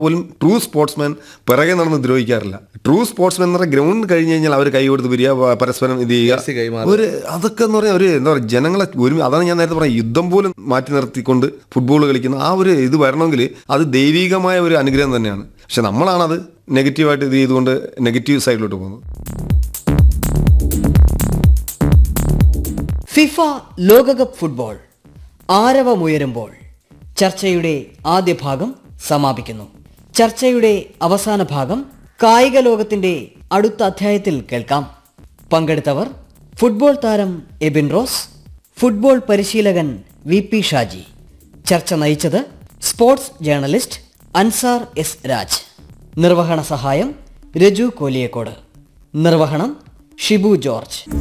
പോലും true sportsman പിറകെ നടന്ന് ദ്രോഹിക്കാറില്ല ട്രൂ സ്പോർട്സ്മാൻ എന്ന് പറഞ്ഞാൽ ഗ്രൗണ്ട് കഴിഞ്ഞ് കഴിഞ്ഞാൽ അവർ കൈ കൊടുത്ത് പിരിയുക പ- പരസ്പരം ഇത് ജേഴ്സി ചെയ്യുക കൈമാറുക. ഒരു അതൊക്കെ എന്ന് പറഞ്ഞാൽ ഒരു എന്താ പറയുക ജനങ്ങളെ ഒരു അതാണ് ഞാൻ നേരത്തെ പറഞ്ഞ യുദ്ധം പോലും മാറ്റി നിർത്തിക്കൊണ്ട് ഫുട്ബോൾ കളിക്കുന്ന ആ ഒരു ഇത് വരണമെങ്കിൽ അത് ദൈവികമായ ഒരു അനുഗ്രഹം തന്നെയാണ് പക്ഷെ നമ്മളാണത് നെഗറ്റീവായിട്ട് ഇത് ചെയ്തുകൊണ്ട് നെഗറ്റീവ് സൈഡിലോട്ട് പോകുന്നത് ഫിഫ ലോകകപ്പ് ഫുട്ബോൾ ആരവമുയരുമ്പോൾ ചർച്ചയുടെ ആദ്യ ഭാഗം സമാപിക്കുന്നു ചർച്ചയുടെ അവസാന ഭാഗം കായിക ലോകത്തിന്റെ അടുത്ത അധ്യായത്തിൽ കേൾക്കാം പങ്കെടുത്തവർ ഫുട്ബോൾ താരം എബിൻ റോസ് ഫുട്ബോൾ പരിശീലകൻ വി പി ഷാജി ചർച്ച നയിച്ചത് sports journalist Ansar S Raj നിർവഹണ സഹായം രജു കോലിയക്കോട് നിർവഹണം ഷിബു ജോർജ്